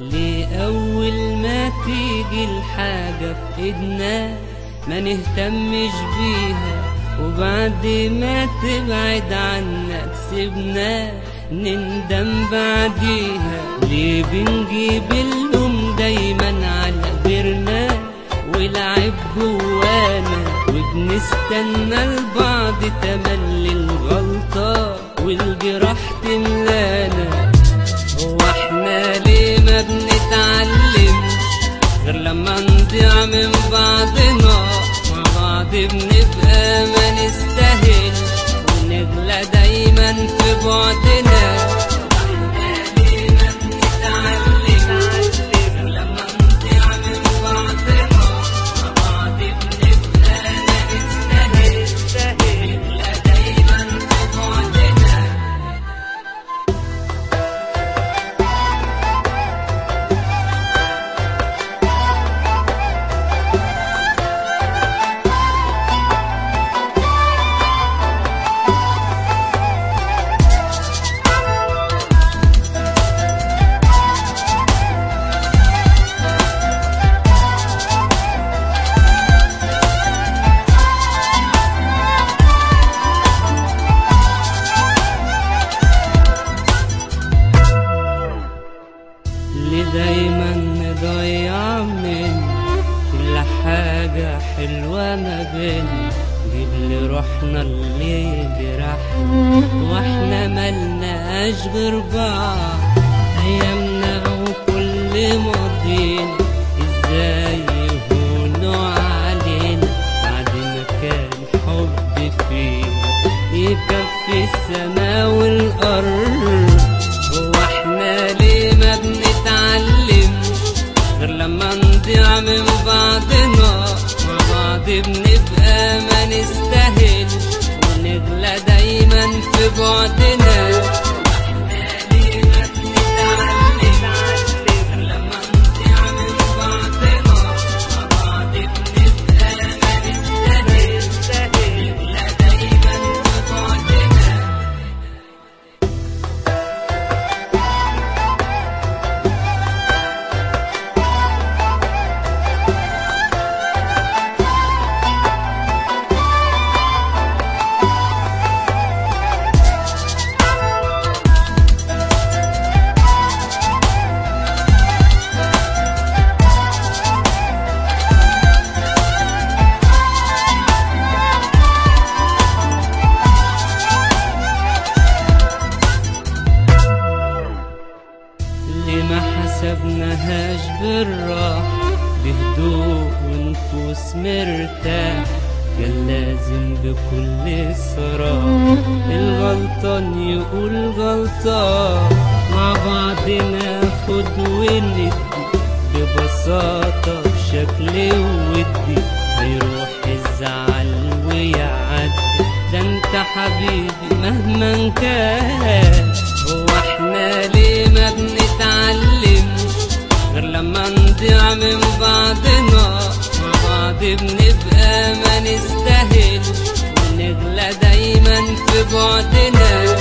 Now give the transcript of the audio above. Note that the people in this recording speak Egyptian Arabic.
ليه أول ما تيجي الحاجة في إيدنا ما نهتمش بيها وبعد ما تبعد عنا تسيبنا نندم بعديها ليه بنجيب اللوم دايما على غيرنا والعيب جوانا وبنستنى البعض تملي الغلطة والجراح تملانا هو احنا ليه ما بنتعلمش غير لما نضيع من بعضنا مع بعض بنبقى ما نستاهلش ونغلى دايما في بعدنا احنا ليه ما بنتعلمش غير لما نضيع من بعضنا مع بعض بنبقى ما نستاهلش ونغلى دايما في بعدنا اللي دايما نضيع من كل حاجة حلوة ما بين جيب لي روحنا اللي جرحنا واحنا ملناش غير بعض ايامنا وكل ماضينا ازاي يهونوا علينا بعد ما كان حب فينا يكفي السما والارض هو احنا ليه ما بنتعلمش غير لما نضيع من بعضنا مع بعض بنبقى ما نستاهلش ونغلى دايما في بعدنا احنا ليه ما بنتعلمش غير لما نضيع من بعضنا مع بعض بنبقى ما نستاهلش ونغلى دايما في بعدنا اللي ما حسبناهاش بالراحة بهدوء ونفوس مرتاح كان لازم بكل صراحة الغلطان يقول غلطان مع بعض ناخد وندي ببساطة بشكل ودي هيروح الزعل ويعدي ده انت حبيبي مهما كان هو احنا ليه ما بنتعلمش غير لما نضيع من بعضنا مع بعض بنبقى ما نستاهلش ونغلى دايما في بعدنا